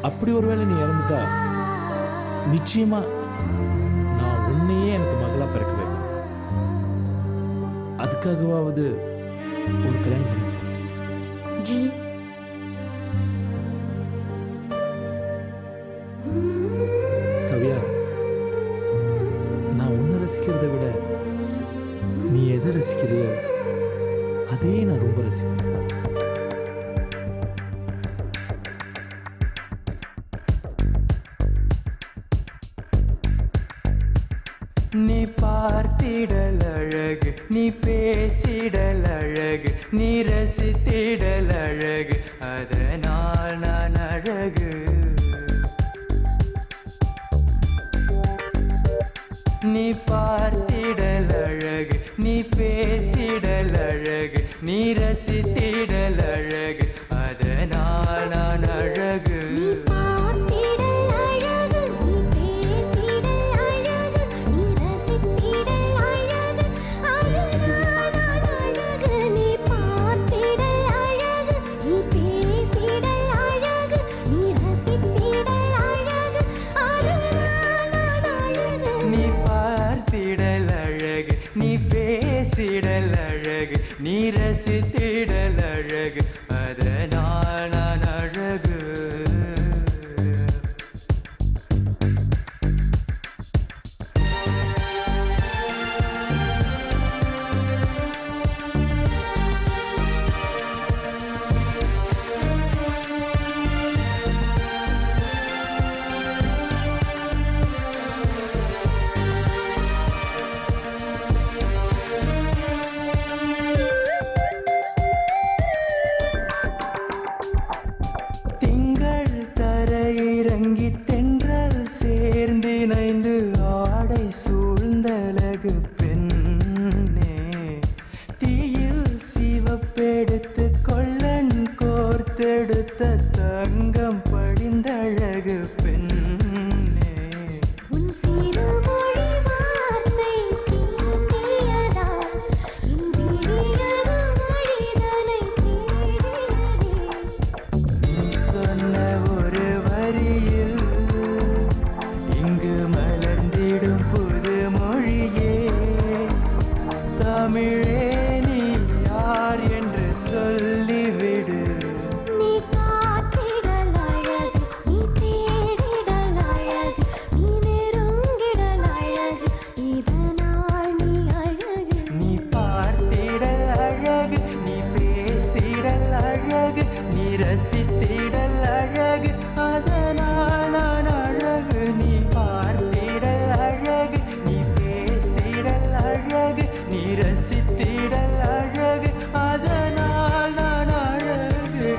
அப்படி ஒருவேளை நீ இறந்துட்டா நிச்சயமா நான் உன்னையே எனக்கு மகளா பிறக்க வைப்பேன் அதுக்காகவாவது ஒரு கல்யாணம் பண்ணிக்கலாம் ஜி கவியா நான் உன்னை ரசிக்கிறதை விட நீ எதை ரசிக்கிறியோ அதே நான் ரொம்ப ரசிக்கிறேன் நீ பார்த்திடல் அழகு நீ பேசிடல் அழகு நீ ரசித்திடல் அழகு அதனால் நான் அழகு நீ பார்த்திடல் அழகு நீ பேசிடல் அழகு நீ ரசித்திடல் அழகு அதனால் நான் அழகு நீ பார்த்திடல் அழகு நீ பேசிடல் அழகு நீ ரசித்திடல் அழகு அதுதான் நான் அழகு நீ பார்த்திடல் அழகு நீ பேசிடல் அழகு நீ ரசித்திடல் அழகு அதுதான் நான் அழகு நீ பார்த்திடல் அழகு நீ பேசிடல் அழகு நீ ரசித்திடல் அழகு அதனால் நான் அழகு திங்கள் தரையிறங்கி தென்றல் சேர்ந்திணைந்து ஆடை சூழ்ந்தழகு பெண்ணே தீயில் சிவப்பெடுத்து கொள்ளன் கோர்த்தெடுத்த தங்கம் படிந்தழகு பெண்ணே உன் சிறுமொழி வார்த்தை தீண்டியதா என் விழியது மொழிதனை தேடினதே நீ சொன்ன ஒரு வரியில் இங்கு மலர்ந்திடும் புது மொழியே தமிழே நீ யார் என்று சொல்லிவிடு நீ காத்திடல் அழகு நீ தேடிடல் அழகு நீ நெருங்கிடல் அழகு இதனால் நீ அழகு நீ பார்த்திடல் அழகு நீ பேசிடல் அழகு நீ ரசித்திடல் அழகு அதனால் நான் அழகு நீ பார்த்திடல் அழகு நீ பேசிடல் அழகு நீ ரசித்திடல் அழகு அதனால் நான் அழகு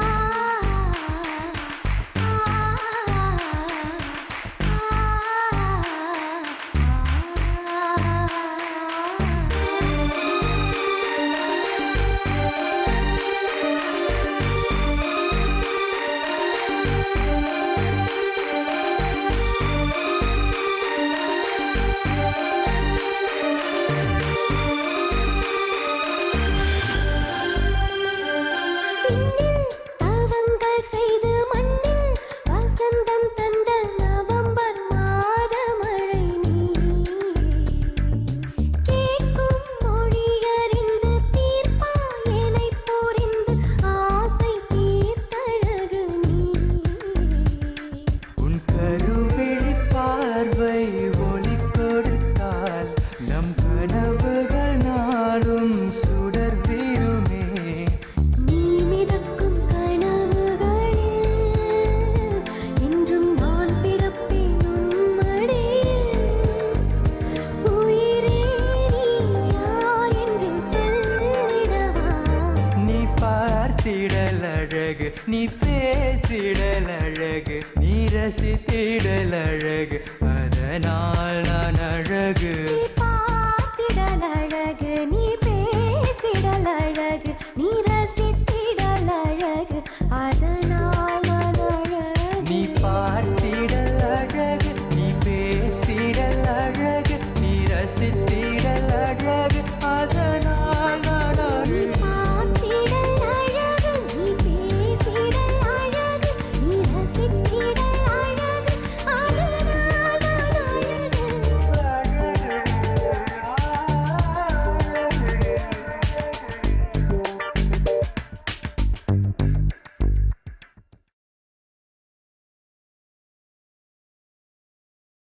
விண்ணில் தவங்கள் செய்து மண்ணில் வசந்தம் தந்த நவம்பர் மாத மழை நீ கேட்கும் மொழியறிந்து தீர்ப்பா என்னை புரிந்து ஆசை தீர்த்தழகு நீ உன் கருவிழி பார்வை ஒளி கொடுத்தால் நம் கனவுகள் நாளும் சுடர் வீருமே நீ மிதக்கும் கனவுகளில் இன்றும் நான் பிறப்பேன் உன் மடியில் உயிரே நீ யார் என்று சொல்லிடவா நீ பார்த்திடல் அழகு நீ பேசிடல் அழகு நீ ரசித்திடல் அழகு அதனால் நான் அழகு நீ பார்த்திடல் அழகு நீ